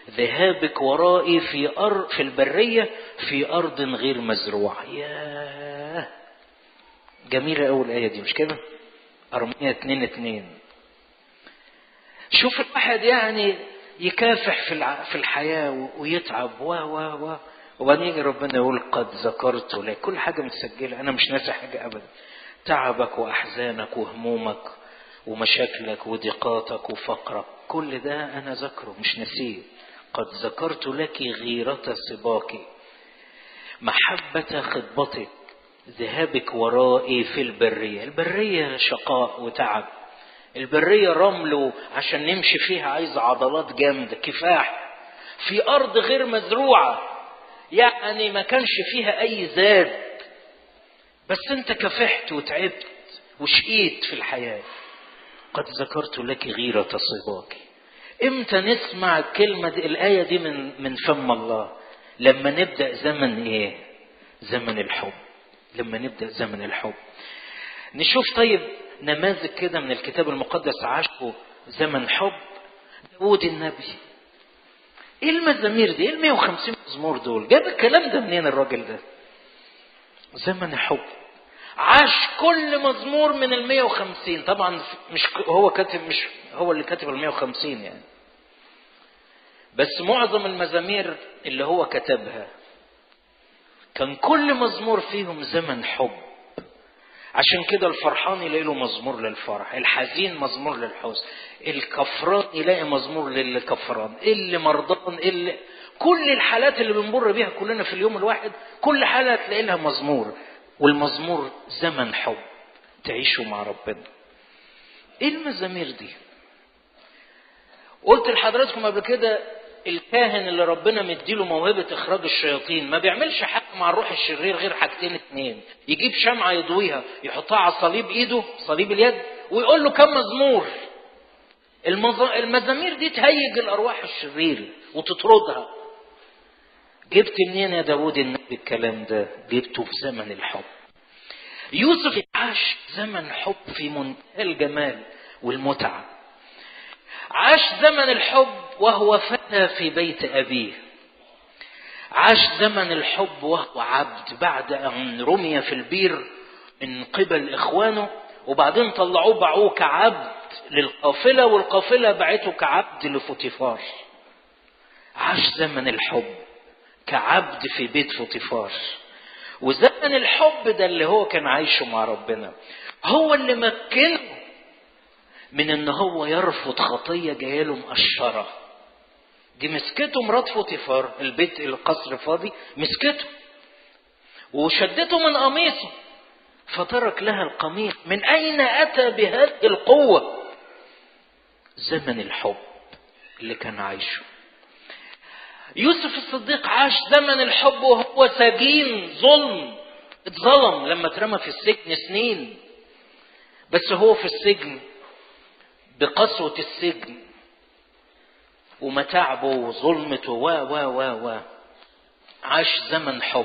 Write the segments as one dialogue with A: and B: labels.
A: ذهابك ورائي في أرض في البرية في أرض غير مزروعة ياه جميلة أول الآية دي مش كده أرمية اتنين اتنين شوف الواحد يعني يكافح في في الحياة ويتعب و و و وبعدين يجي ربنا يقول قد ذكرت لك كل حاجة متسجلة أنا مش ناسي حاجة أبدا تعبك وأحزانك وهمومك ومشاكلك وضيقاتك وفقرك كل ده أنا ذكره مش ناسيه قد ذكرت لك غيرة سباك محبة خطبتك ذهابك ورائي في البرية البرية شقاء وتعب البرية رمل عشان نمشي فيها عايز عضلات جامدة كفاح في أرض غير مزروعة يعني ما كانش فيها أي زاد بس أنت كفحت وتعبت وشقيت في الحياة قد ذكرت لك غيرة صباك امتى نسمع الكلمة دي الآية دي من من فم الله لما نبدأ زمن ايه زمن الحب لما نبدأ زمن الحب نشوف طيب نماذج كده من الكتاب المقدس عاشوا زمن حب داود النبي ايه المزامير دي ايه ال 150 مزمور دول جاب الكلام ده منين الراجل ده زمن حب عاش كل مزمور من ال 150 طبعا مش هو كاتب مش هو اللي كاتب ال 150 يعني بس معظم المزامير اللي هو كتبها كان كل مزمور فيهم زمن حب عشان كده الفرحان يلاقي له مزمور للفرح الحزين مزمور للحزن الكفران يلاقي مزمور للكفران اللي مرضان اللي كل الحالات اللي بنمر بيها كلنا في اليوم الواحد كل حالة تلاقي لها مزمور والمزمور زمن حب تعيشوا مع ربنا ايه المزامير دي قلت لحضراتكم قبل كده الكاهن اللي ربنا مديله موهبة إخراج الشياطين ما بيعملش حاجة مع الروح الشرير غير حاجتين اتنين يجيب شمعة يضويها يحطها على صليب إيده صليب اليد ويقول له كم مزمور المز... المزامير دي تهيج الأرواح الشريرة وتطردها جبت منين يا داود النبي الكلام ده جبته في زمن الحب يوسف عاش زمن حب في منتهى الجمال والمتعة عاش زمن الحب وهو فتى في بيت أبيه عاش زمن الحب وهو عبد بعد أن رمي في البير من قبل إخوانه وبعدين طلعوه باعوه كعبد للقافلة والقافلة باعته كعبد لفوتيفار عاش زمن الحب كعبد في بيت فوتيفار وزمن الحب ده اللي هو كان عايشه مع ربنا هو اللي مكنه من ان هو يرفض خطيه جايه له مقشره دي مسكته مرات فوتيفار البيت القصر فاضي مسكته وشدته من قميصه فترك لها القميص من اين اتى بهذه القوه زمن الحب اللي كان عايشه يوسف الصديق عاش زمن الحب وهو سجين ظلم اتظلم لما اترمى في السجن سنين بس هو في السجن بقسوة السجن ومتاعبه وظلمته و و و و عاش زمن حب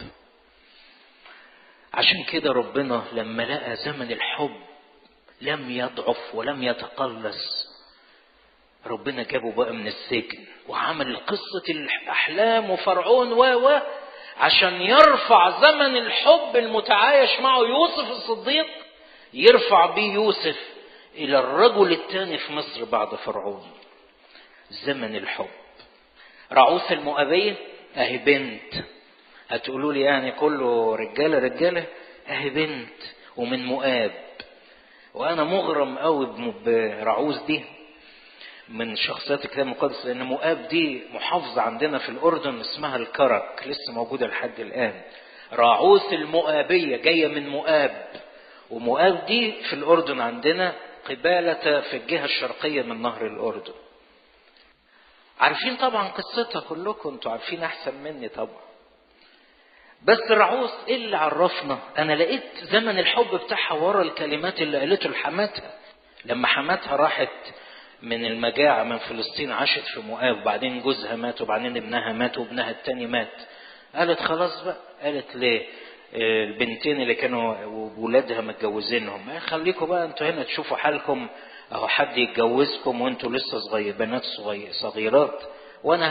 A: عشان كده ربنا لما لقى زمن الحب لم يضعف ولم يتقلص ربنا جابه بقى من السجن وعمل قصة الأحلام وفرعون و و عشان يرفع زمن الحب المتعايش معه يوسف الصديق يرفع بيه يوسف إلى الرجل الثاني في مصر بعد فرعون زمن الحب رعوث المؤبية أهي بنت هتقولوا لي يعني كله رجالة رجالة أهي بنت ومن مؤاب وأنا مغرم قوي برعوث دي من شخصيات الكتاب المقدس لأن مؤاب دي محافظة عندنا في الأردن اسمها الكرك لسه موجودة لحد الآن راعوث المؤابية جاية من مؤاب ومؤاب دي في الأردن عندنا قبالة في الجهة الشرقية من نهر الأردن عارفين طبعا قصتها كلكم انتوا عارفين أحسن مني طبعا بس رعوث ايه اللي عرفنا انا لقيت زمن الحب بتاعها ورا الكلمات اللي قالته لحماتها لما حماتها راحت من المجاعة من فلسطين عاشت في مؤاب وبعدين جوزها مات وبعدين ابنها مات وابنها التاني مات قالت خلاص بقى قالت ليه البنتين اللي كانوا ولادها متجوزينهم خليكم بقى انتوا هنا تشوفوا حالكم اهو حد يتجوزكم وانتوا لسه صغير بنات صغير صغيرات وانا